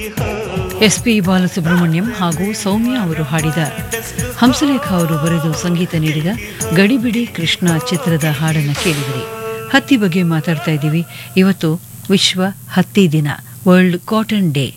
S P Balasubrahmanyam ಹಾಗೂ ಸೌಮ್ಯ ಅವರು ಹಾಡಿದ ಹಂಸಲೇಖ ಅವರು ಬರೆದು ಸಂಗೀತ ನೀಡಿದ ಗಡಿಬಿಡಿ ಕೃಷ್ಣ ಚಿತ್ರದ ಹಾಡನ್ನು ಕೇಳಿದಿರಿ ಹತ್ತಿ ಬಗ್ಗೆ ಮಾತಾಡ್ತಾ ಇದ್ದೀವಿ ಇವತ್ತು ವಿಶ್ವ ಹತ್ತಿ ದಿನ ವರ್ಲ್ಡ್ ಕಾಟನ್ ಡೇ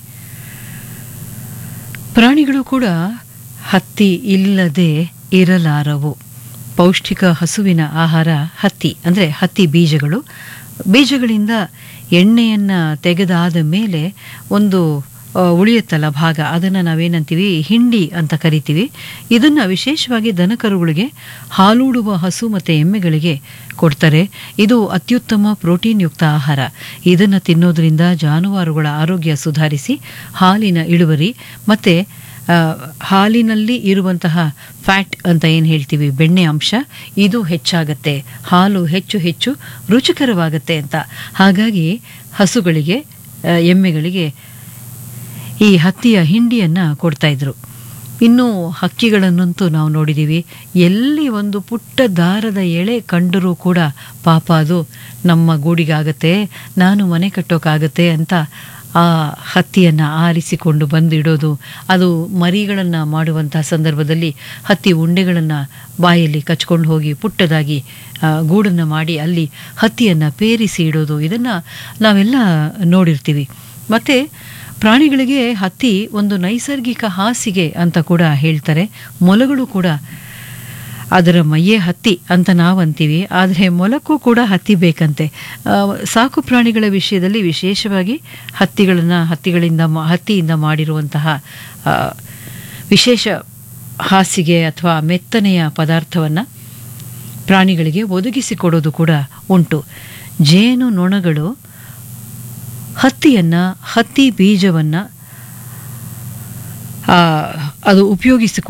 ಪ್ರಾಣಿಗಳು ಕೂಡ ಹತ್ತಿ ಇಲ್ಲದೆ ಇರಲಾರವು ಪೌಷ್ಟಿಕ ಹಸುವಿನ ಆಹಾರ ಹತ್ತಿ ಅಂದರೆ ಹತ್ತಿ ಬೀಜಗಳು ಬೀಜಗಳಿಂದ ಎಣ್ಣೆಯನ್ನು ತೆಗೆದಾದ ಮೇಲೆ ಒಂದು ಆ, ಉಳಿಯುತ್ತಲ್ಲ ಭಾಗ ಅದನ್ನು ನಾವೇನಂತೀವಿ ಹಿಂಡಿ ಅಂತ ಕರಿತೀವಿ ಇದನ್ನು ವಿಶೇಷವಾಗಿ ದನಕರುಗಳಿಗೆ ಹಾಲೂಡುವ ಹಸು ಮತ್ತು ಎಮ್ಮೆಗಳಿಗೆ ಕೊಡ್ತಾರೆ ಇದು ಅತ್ಯುತ್ತಮ ಪ್ರೋಟೀನ್ ಯುಕ್ತ ಆಹಾರ ಇದನ್ನು ತಿನ್ನೋದ್ರಿಂದ ಜಾನುವಾರುಗಳ ಆರೋಗ್ಯ ಸುಧಾರಿಸಿ ಹಾಲಿನ ಇಳುವರಿ ಮತ್ತು ಆ, ಹಾಲಿನಲ್ಲಿ ಇರುವಂತಹ ಫ್ಯಾಟ್ ಅಂತ ಏನು ಹೇಳ್ತೀವಿ ಬೆಣ್ಣೆ ಅಂಶ ಇದು ಹೆಚ್ಚಾಗತ್ತೆ ಹಾಲು ಹೆಚ್ಚು ಹೆಚ್ಚು ರುಚಿಕರವಾಗತ್ತೆ ಅಂತ ಹಾಗಾಗಿ ಹಸುಗಳಿಗೆ ಆ, ಎಮ್ಮೆಗಳಿಗೆ ಈ ಹತ್ತಿಯ ಹಿಂಡಿಯನ್ನು ಕೊಡ್ತಾ ಇದ್ರು ಇನ್ನು ಹಕ್ಕಿಗಳನ್ನಂತೂ ನಾವು ನೋಡಿದ್ದೀವಿ ಎಲ್ಲಿ ಒಂದು ಪುಟ್ಟ ದಾರದ ಎಳೆ ಕಂಡರೂ ಕೂಡ ಪಾಪ ಅದು ನಮ್ಮ ಗೂಡಿಗಾಗತ್ತೆ ನಾನು ಮನೆ ಕಟ್ಟೋಕ್ಕಾಗತ್ತೆ ಅಂತ ಆ ಹತ್ತಿಯನ್ನು ಆರಿಸಿಕೊಂಡು ಬಂದಿಡೋದು ಅದು ಮರಿಗಳನ್ನು ಮಾಡುವಂಥ ಸಂದರ್ಭದಲ್ಲಿ ಹತ್ತಿ ಉಂಡೆಗಳನ್ನು ಬಾಯಲ್ಲಿ ಕಚ್ಕೊಂಡು ಹೋಗಿ ಪುಟ್ಟದಾಗಿ ಆ, ಗೂಡನ್ನು ಮಾಡಿ ಅಲ್ಲಿ ಹತ್ತಿಯನ್ನು ಪೇರಿಸಿ ಇಡೋದು ಇದನ್ನು ನಾವೆಲ್ಲ ನೋಡಿರ್ತೀವಿ ಮತ್ತು ಪ್ರಾಣಿಗಳಿಗೆ ಹತ್ತಿ ಒಂದು ನೈಸರ್ಗಿಕ ಹಾಸಿಗೆ ಅಂತ ಕೂಡ ಹೇಳ್ತಾರೆ ಮೊಲಗಳು ಕೂಡ ಅದರ ಮೈಯೇ ಹತ್ತಿ ಅಂತ ನಾವು ಅಂತೀವಿ ಆದರೆ ಮೊಲಕ್ಕೂ ಕೂಡ ಹತ್ತಿ ಬೇಕಂತೆ ಆ, ಸಾಕು ಪ್ರಾಣಿಗಳ ವಿಷಯದಲ್ಲಿ ವಿಶೇಷವಾಗಿ ಹತ್ತಿಗಳನ್ನು ಹತ್ತಿಗಳಿಂದ ಮಾ- ಹತ್ತಿಯಿಂದ ಮಾಡಿರುವಂತಹ ಆ, ವಿಶೇಷ ಹಾಸಿಗೆ ಅಥವಾ ಮೆತ್ತನೆಯ ಪದಾರ್ಥವನ್ನು ಪ್ರಾಣಿಗಳಿಗೆ ಒದಗಿಸಿಕೊಡೋದು ಕೂಡ ಉಂಟು ಜೇನು ನೊಣಗಳು ಹತ್ತಿಯನ್ನು ಹತ್ತಿ ಬೀಜವನ್ನು ಅದು ಉಪಯೋಗಿಸಿಕೊಂಡು